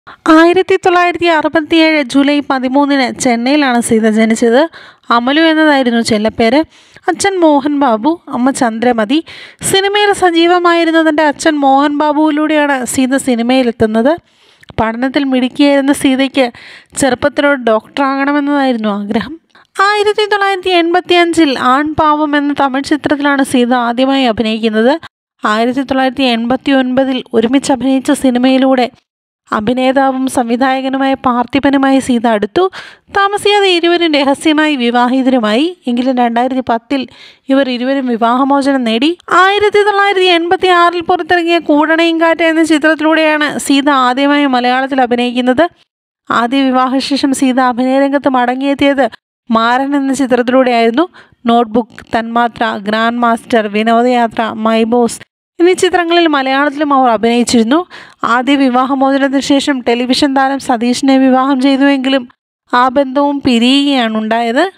ആയിരത്തി തൊള്ളായിരത്തി അറുപത്തിയേഴ് ജൂലൈ പതിമൂന്നിന് ചെന്നൈയിലാണ് സീത ജനിച്ചത് അമലു എന്നതായിരുന്നു ചെല്ലപ്പേര് അച്ഛൻ മോഹൻ ബാബു അമ്മ ചന്ദ്രമതി സിനിമയിൽ സജീവമായിരുന്നതിൻ്റെ അച്ഛൻ മോഹൻ ബാബുവിലൂടെയാണ് സീത സിനിമയിലെത്തുന്നത് പഠനത്തിൽ മിടുക്കിയായിരുന്ന സീതയ്ക്ക് ചെറുപ്പത്തിലൊരു ഡോക്ടറാകണമെന്നതായിരുന്നു ആഗ്രഹം ആയിരത്തി തൊള്ളായിരത്തി എൺപത്തി അഞ്ചിൽ ആൺപാവം എന്ന തമിഴ് ചിത്രത്തിലാണ് സീത ആദ്യമായി അഭിനയിക്കുന്നത് ആയിരത്തി തൊള്ളായിരത്തി എൺപത്തി ഒൻപതിൽ ഒരുമിച്ച് അഭിനയിച്ച സിനിമയിലൂടെ അഭിനേതാവും സംവിധായകനുമായ പാർത്ഥിപനുമായി സീത അടുത്തു താമസിയാതെ ഇരുവരും രഹസ്യമായി വിവാഹിതരുമായി എങ്കിലും രണ്ടായിരത്തി പത്തിൽ ഇവർ ഇരുവരും വിവാഹമോചനം നേടി ആയിരത്തി തൊള്ളായിരത്തി എൺപത്തി ആറിൽ പുറത്തിറങ്ങിയ കൂടണയും കാറ്റ് എന്ന ചിത്രത്തിലൂടെയാണ് സീത ആദ്യമായി മലയാളത്തിൽ അഭിനയിക്കുന്നത് ആദ്യ വിവാഹശേഷം സീത അഭിനയരംഗത്ത് മടങ്ങിയെത്തിയത് മാരൻ എന്ന ചിത്രത്തിലൂടെയായിരുന്നു Notebook Thanmathra Grand Master Vinodayathra My Boss എന്നീ ചിത്രങ്ങളിൽ മലയാളത്തിലും അവർ അഭിനയിച്ചിരുന്നു ആദ്യ വിവാഹമോചനത്തിന് ശേഷം ടെലിവിഷൻ താരം സതീഷിനെ വിവാഹം ചെയ്തുവെങ്കിലും ആ ബന്ധവും പിരിയുകയാണ് ഉണ്ടായത്